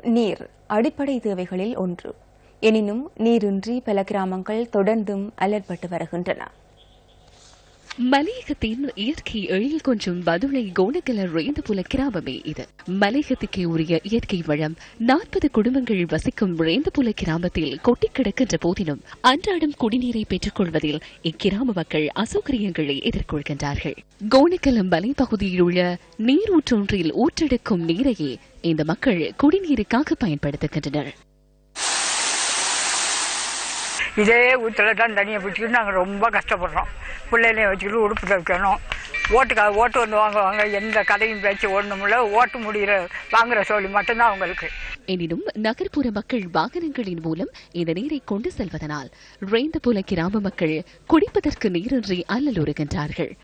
நீர் அடிப்படை தேவைகளில் ஒன்று எனினும் நீரின்றி பல கிராமங்கள் தொடர்ந்தும் அலர்பட்டு வருகின்றன மலையகத்தின் இயற்கை எழில் கொஞ்சம் பதுளை கோணக்கல ரேந்தபுல கிராமமே இது மலையகத்துக்கு உரிய இயற்கை வளம் நாற்பது குடும்பங்கள் வசிக்கும் ரேந்தபுல கிராமத்தில் கொட்டிக் கிடக்கின்ற போதிலும் அன்றாடம் குடிநீரை பெற்றுக் கொள்வதில் இக்கிராம மக்கள் அசௌகரியங்களை எதிர்கொள்கின்றார்கள் கோணக்கலம் மலைப்பகுதியில் உள்ள நீரூற்றொன்றில் ஊற்றெடுக்கும் நீரையே இந்த மக்கள் குடிநீருக்காக பயன்படுத்துகின்றனர் இதே ஊத்துல தான் தண்ணியை பிடிச்சிக்கிட்டு நாங்கள் ரொம்ப கஷ்டப்படுறோம் பிள்ளைகளையும் வச்சுக்கிட்டு உடுப்பு துவைக்கணும் ஓட்டுக்காக ஓட்டு வந்து வாங்குவாங்க எந்த கடையும் பேச்சு ஓடணும்ல ஓட்டு முடிகிற வாங்குற சோழி மட்டும்தான் அவங்களுக்கு எனினும் நகர்ப்புற மக்கள் வாகனங்களின் மூலம் இந்த நீரை கொண்டு செல்வதனால் ரேந்தபுல கிராம மக்கள் குடிப்பதற்கு நீரின்றி அல்லலுறுகின்றார்கள்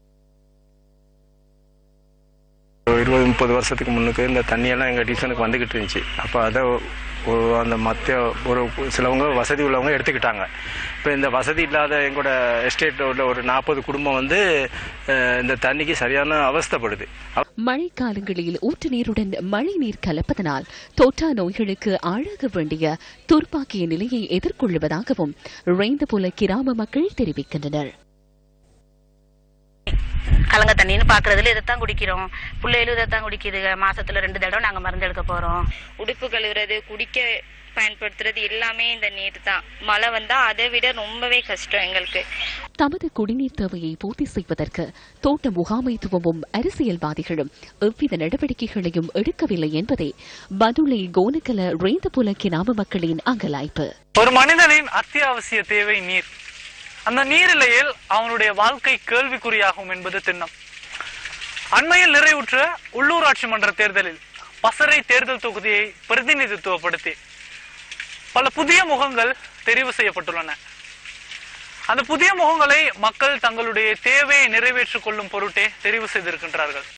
இருபது முப்பது வருஷத்துக்கு முன்னுக்கு இந்த தண்ணியெல்லாம் எங்கள் டியூஷனுக்கு வந்துக்கிட்டு இருந்துச்சு அப்போ அதை ஒரு அந்த மற்ற ஒரு சிலவங்க வசதி உள்ளவங்க எடுத்துக்கிட்டாங்க இப்போ இந்த வசதி இல்லாத எங்களோட எஸ்டேட்டில் உள்ள ஒரு நாற்பது குடும்பம் வந்து அஹ், இந்த தண்ணிக்கு சரியான அவஸ்தைப்படுது மழைக்காலங்களில் ஊற்று நீருடன் மழை நீர் கலப்பதனால் தொற்றா நோய்களுக்கு ஆளாக வேண்டிய துர்ப்பாக்கிய நிலையை எதிர்கொள்வதாகவும் ரேந்தபுல கிராம மக்கள் தெரிவிக்கின்றனர் கலங்க தண்ணின்னு பாக்குறதுல இதைத்தான் குடிக்கிறோம் பிள்ளைகளும் இதைத்தான் குடிக்குதுங்க மாசத்துல ரெண்டு தடவை நாங்க மருந்து எடுக்க போறோம் உடுப்பு கழுவுறது குடிக்க பயன்படுத்துறது எல்லாமே இந்த நீர் தான் மழை வந்தா அதை விட ரொம்பவே கஷ்டம் எங்களுக்கு தமது குடிநீர் தேவையை பூர்த்தி செய்வதற்கு தோட்ட முகாமைத்துவமும் அரசியல்வாதிகளும் எவ்வித நடவடிக்கைகளையும் எடுக்கவில்லை என்பதே பதுளை கோனக்கல ரேந்தபுல கிராம மக்களின் அங்கலாய்ப்பு ஒரு மனிதனின் அத்தியாவசிய தேவை நீர் அந்த நீர் இல்லையில் அவனுடைய வாழ்க்கை கேள்விக்குறியாகும் என்பது திண்ணம் அண்மையில் நிறைவுற்ற உள்ளூராட்சி மன்ற தேர்தலில் பசறை தேர்தல் தொகுதியை பிரதிநிதித்துவப்படுத்தி பல புதிய முகங்கள் தெரிவு செய்யப்பட்டுள்ளன அந்த புதிய முகங்களை மக்கள் தங்களுடைய தேவையை நிறைவேற்றிக் கொள்ளும் பொருட்டே தெரிவு செய்திருக்கின்றார்கள்